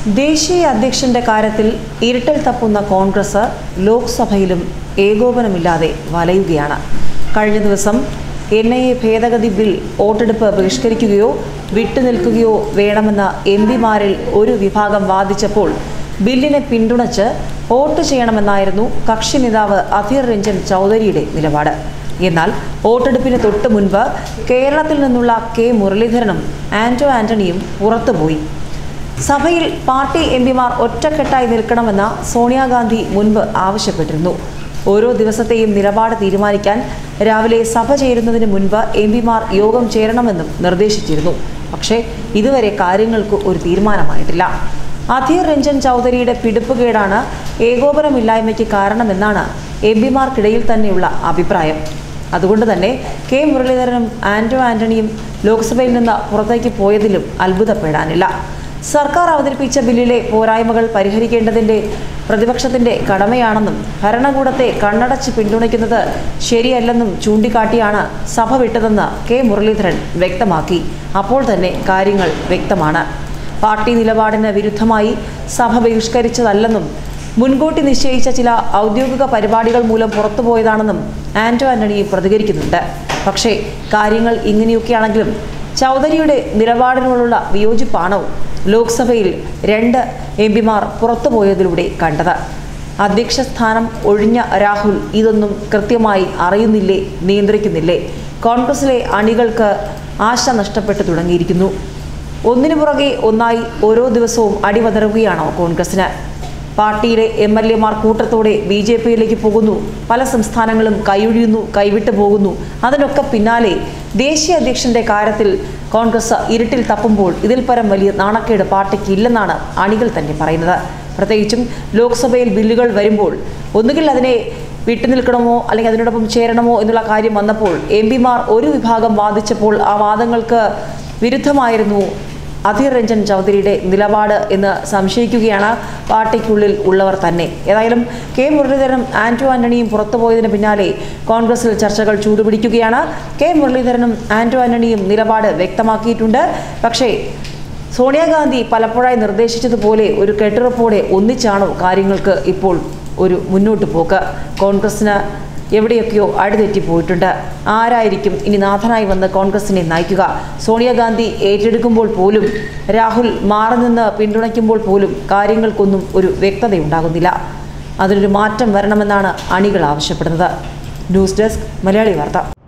ദേശീയ അധ്യക്ഷന്റെ കാര്യത്തിൽ ഇരുട്ടിൽ തപ്പുന്ന കോൺഗ്രസ് ലോക്സഭയിലും ഏകോപനമില്ലാതെ വലയുകയാണ് കഴിഞ്ഞ ദിവസം എൻ ഐ എ ഭേദഗതി ബിൽ വോട്ടെടുപ്പ് ബഹിഷ്കരിക്കുകയോ വിട്ടുനിൽക്കുകയോ വേണമെന്ന എം പിമാരിൽ ഒരു വിഭാഗം വാദിച്ചപ്പോൾ ബില്ലിനെ പിന്തുണച്ച് വോട്ട് ചെയ്യണമെന്നായിരുന്നു കക്ഷി നേതാവ് അധീർ രഞ്ജൻ ചൗധരിയുടെ നിലപാട് എന്നാൽ വോട്ടെടുപ്പിന് തൊട്ടു മുൻപ് കേരളത്തിൽ നിന്നുള്ള കെ മുരളീധരനും ആന്റോ ആന്റണിയും പുറത്തുപോയി സഭയിൽ പാർട്ടി എം പിമാർ ഒറ്റക്കെട്ടായി നിൽക്കണമെന്ന് സോണിയാഗാന്ധി മുൻപ് ആവശ്യപ്പെട്ടിരുന്നു ഓരോ ദിവസത്തെയും നിലപാട് തീരുമാനിക്കാൻ രാവിലെ സഭ ചേരുന്നതിന് മുൻപ് എം പിമാർ യോഗം ചേരണമെന്നും നിർദ്ദേശിച്ചിരുന്നു പക്ഷേ ഇതുവരെ കാര്യങ്ങൾക്ക് ഒരു തീരുമാനമായിട്ടില്ല അധീർ രഞ്ജൻ ചൗധരിയുടെ പിടിപ്പുകേടാണ് ഏകോപനമില്ലായ്മയ്ക്ക് കാരണമെന്നാണ് എം പിമാർക്കിടയിൽ തന്നെയുള്ള അഭിപ്രായം അതുകൊണ്ട് തന്നെ കെ മുരളീധരനും ആന്റോ ആന്റണിയും ലോക്സഭയിൽ നിന്ന് പുറത്തേക്ക് പോയതിലും അത്ഭുതപ്പെടാനില്ല സർക്കാർ അവതരിപ്പിച്ച ബില്ലിലെ പോരായ്മകൾ പരിഹരിക്കേണ്ടതിന്റെ പ്രതിപക്ഷത്തിന്റെ കടമയാണെന്നും ഭരണകൂടത്തെ കണ്ണടച്ച് പിന്തുണയ്ക്കുന്നത് ശരിയല്ലെന്നും ചൂണ്ടിക്കാട്ടിയാണ് സഭ വിട്ടതെന്ന് കെ മുരളീധരൻ വ്യക്തമാക്കി അപ്പോൾ തന്നെ കാര്യങ്ങൾ വ്യക്തമാണ് പാർട്ടി നിലപാടിന് വിരുദ്ധമായി സഭ ബഹിഷ്കരിച്ചതല്ലെന്നും മുൻകൂട്ടി നിശ്ചയിച്ച ചില ഔദ്യോഗിക പരിപാടികൾ മൂലം പുറത്തുപോയതാണെന്നും ആന്റോ ആന്റണി പ്രതികരിക്കുന്നുണ്ട് പക്ഷേ കാര്യങ്ങൾ ഇങ്ങനെയൊക്കെയാണെങ്കിലും ചൗധരിയുടെ നിലപാടിനോടുള്ള വിയോജിപ്പാണോ ലോക്സഭയിൽ രണ്ട് എം പിമാർ പുറത്തുപോയതിലൂടെ കണ്ടത് അധ്യക്ഷ സ്ഥാനം ഒഴിഞ്ഞ രാഹുൽ ഇതൊന്നും കൃത്യമായി അറിയുന്നില്ലേ നിയന്ത്രിക്കുന്നില്ലേ കോൺഗ്രസിലെ അണികൾക്ക് ആശ നഷ്ടപ്പെട്ടു തുടങ്ങിയിരിക്കുന്നു ഒന്നിനു പുറകെ ഒന്നായി ഓരോ ദിവസവും അടിവതറുകയാണോ കോൺഗ്രസിന് പാർട്ടിയിലെ എം എൽ എമാർ കൂട്ടത്തോടെ ബി ജെ പിയിലേക്ക് പോകുന്നു പല സംസ്ഥാനങ്ങളും കൈയൊഴിയുന്നു കൈവിട്ടു പോകുന്നു അതിനൊക്കെ പിന്നാലെ ദേശീയ അധ്യക്ഷന്റെ കാര്യത്തിൽ കോൺഗ്രസ് ഇരുട്ടിൽ തപ്പുമ്പോൾ ഇതിൽ പരം വലിയ നാണക്കേട് പാർട്ടിക്ക് ഇല്ലെന്നാണ് അണികൾ തന്നെ പറയുന്നത് പ്രത്യേകിച്ചും ലോക്സഭയിൽ ബില്ലുകൾ വരുമ്പോൾ ഒന്നുകിൽ അതിനെ വിട്ടുനിൽക്കണമോ അല്ലെങ്കിൽ അതിനോടൊപ്പം ചേരണമോ എന്നുള്ള കാര്യം വന്നപ്പോൾ എം പിമാർ ഒരു വിഭാഗം വാദിച്ചപ്പോൾ ആ വാദങ്ങൾക്ക് വിരുദ്ധമായിരുന്നു അധീർ രഞ്ജൻ ചൗധരിയുടെ നിലപാട് എന്ന് സംശയിക്കുകയാണ് പാർട്ടിക്കുള്ളിൽ ഉള്ളവർ തന്നെ ഏതായാലും കെ മുരളീധരനും ആന്റോ ആന്റണിയും പുറത്തുപോയതിന് പിന്നാലെ കോൺഗ്രസിൽ ചർച്ചകൾ ചൂടുപിടിക്കുകയാണ് കെ മുരളീധരനും ആന്റോ ആന്റണിയും നിലപാട് വ്യക്തമാക്കിയിട്ടുണ്ട് പക്ഷേ സോണിയാഗാന്ധി പലപ്പോഴായി നിർദ്ദേശിച്ചതുപോലെ ഒരു കെട്ടുറപ്പോടെ ഒന്നിച്ചാണോ കാര്യങ്ങൾക്ക് ഇപ്പോൾ ഒരു മുന്നോട്ട് പോക്ക് കോൺഗ്രസിന് എവിടെയൊക്കെയോ അടിതെറ്റി പോയിട്ടുണ്ട് ആരായിരിക്കും ഇനി നാഥനായി വന്ന് കോൺഗ്രസിനെ നയിക്കുക സോണിയാഗാന്ധി ഏറ്റെടുക്കുമ്പോൾ പോലും രാഹുൽ മാറി നിന്ന് പിന്തുണയ്ക്കുമ്പോൾ പോലും കാര്യങ്ങൾക്കൊന്നും ഒരു വ്യക്തതയുണ്ടാകുന്നില്ല അതിനൊരു മാറ്റം വരണമെന്നാണ് അണികൾ ആവശ്യപ്പെടുന്നത് ന്യൂസ് ഡെസ്ക് മലയാളി വാർത്ത